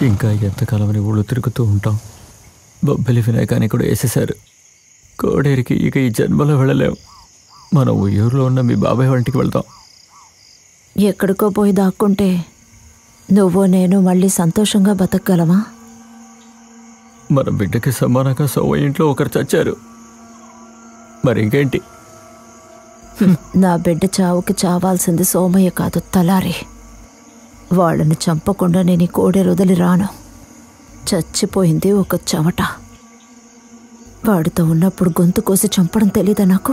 ఇంకా ఎంతకాలమని ఊళ్ళు తిరుగుతూ ఉంటాం బొబ్బిలి వినాయకాన్ని కూడా వేసేశారు కోడేరికి ఇక ఈ జన్మలో వెళ్ళలేం మనం ఉయ్యూరులో ఉన్న మీ బాబాయ్ వాళ్ళ ఇంటికి వెళ్దాం ఎక్కడికో పోయి దాక్కుంటే నువ్వు నేను మళ్ళీ సంతోషంగా బతకగలమా మన బిడ్డకి సమానంగా సోమ ఇంట్లో ఒకరు చచ్చారు మరి ఇంకేంటి నా బిడ్డ చావుకి చావాల్సింది సోమయ్య కాదు తలారి వాళ్ళని చంపకుండా నేను ఈ కోడె వదిలి రాను చచ్చిపోయింది ఒక చెమట వాడితో ఉన్నప్పుడు గొంతు కోసి చంపడం తెలీదా నాకు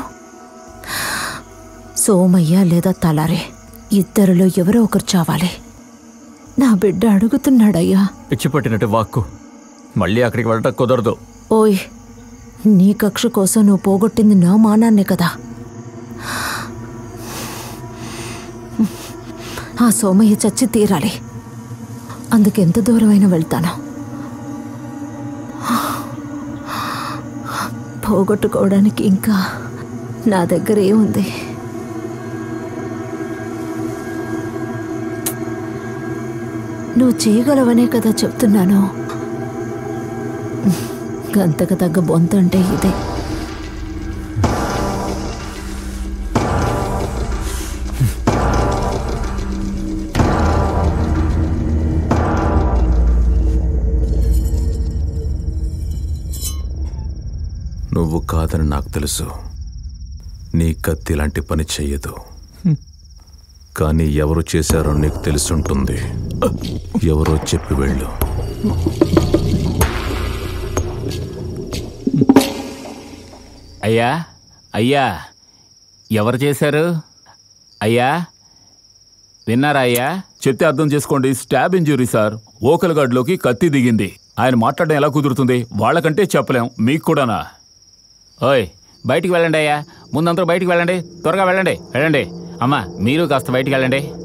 సోమయ్య లేదా తలారి ఇద్దరిలో ఎవరో ఒకరు చావాలి నా బిడ్డ అడుగుతున్నాడయ్యా పిచ్చి పట్టినట్టు వాక్కు మళ్ళీ అక్కడికి వెళ్ళటం కుదరదు ఓయ్ నీ కక్ష కోసం నువ్వు పోగొట్టింది నా మానాన్నే కదా ఆ సోమయ్య చచ్చి తీరాలి అందుకెంత దూరమైనా వెళ్తాను పోగొట్టుకోవడానికి ఇంకా నా దగ్గర ఏముంది నువ్వు చేయగలవనే కదా చెప్తున్నాను గంతకు తగ్గ బొంత అంటే ఇదే నువ్వు కాదని నాకు తెలుసు నీ కత్తి ఇలాంటి పని చెయ్యదు కానీ ఎవరు చేశారో నీకు తెలుసుంటుంది ఎవరో చెప్పి వెళ్ళు అయ్యా అయ్యా ఎవరు చేశారు అయ్యా విన్నారా అయ్యా చెప్తే అర్థం చేసుకోండి స్టాబ్ ఇంజురీ సార్ ఓకల్ గార్డ్లోకి కత్తి దిగింది ఆయన మాట్లాడడం ఎలా కుదురుతుంది వాళ్ళకంటే చెప్పలేం మీకు కూడానా ఓయ్ బయటికి వెళ్ళండి అయ్యా ముందంతా బయటికి వెళ్ళండి త్వరగా వెళ్ళండి వెళ్ళండి అమ్మా మీరు కాస్త బయటికి వెళ్ళండి